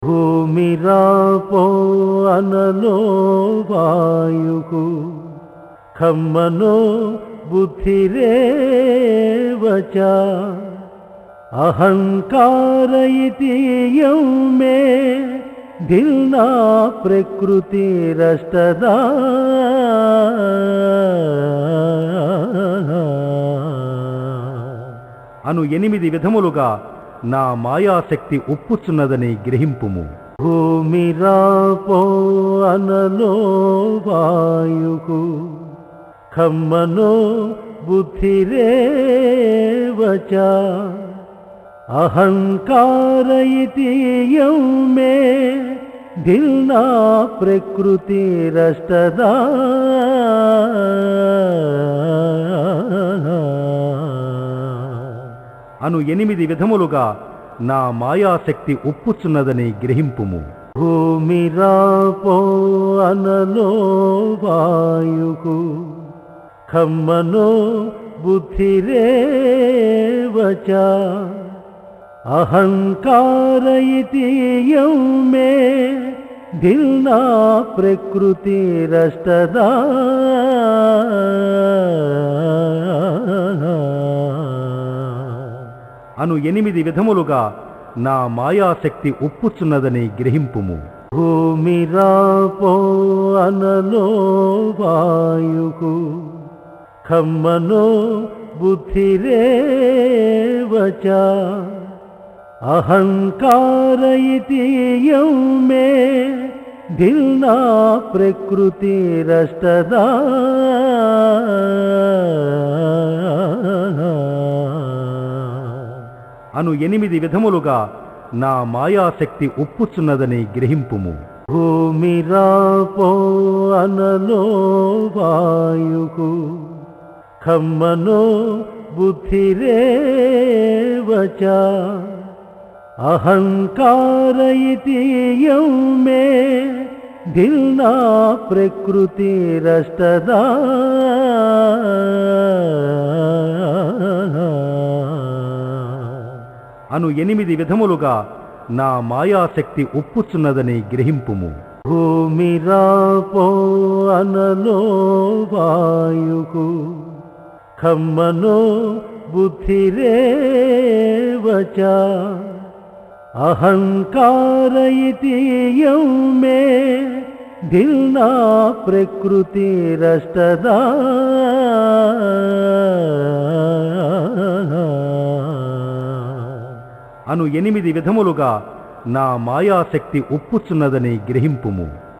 భూమి రాపో అనలో వాయుకు ఖమ్మనో బుద్ధిరేవచ అహంకార ఇతి యం మే దిల్నా ప్రకృతిరష్టదా అను ఎనిమిది విధములుగా నా మాయాశక్తి ఉప్పుచున్నదని గ్రహింపుము భూమి రాపో అనలో వాయుకు ఖమ్మనో బుద్ధిరేవచ అహంకార ఇతి యం మే దిల్నా ప్రకృతిరష్టదా అను ఎనిమిది విధములుగా నా మాయాశక్తి ఉప్పుచున్నదని గ్రహింపుము భూమి రాపో అనలో వాయుకు ఖమ్మనో బుద్ధిరేవచ అహంకార ఇతి యం మే దిల్నా ప్రకృతిరష్టదా అను ఎనిమిది విధములుగా నా మాయాశక్తి ఉప్పుచున్నదని గ్రహింపుము భూమి రాపో అనలో వాయుకు ఖమ్మనో బుద్ధిరేవచ అహంకార ఇతి యం మే దిల్నా ప్రకృతిరష్టదా అను ఎనిమిది విధములుగా నా మాయాశక్తి ఉప్పుచున్నదని గ్రహింపుము భూమి రాపో అనలో వాయుకు ఖమ్మనో బుద్ధిరేవచ అహంకార ఇతి యం మే దిల్నా ప్రకృతిరష్టదా అను ఎనిమిది విధములుగా నా మాయాశక్తి ఉప్పుచున్నదని గ్రహింపుము భూమి రాపో అనలో వాయుకు ఖమ్మనో బుద్ధిరేవచ అహంకార ఇతి యం మే దిల్నా ప్రకృతిరష్టదా అను ఎనిమిది విధములుగా నా మాయాశక్తి ఉప్పుచున్నదని గ్రహింపుము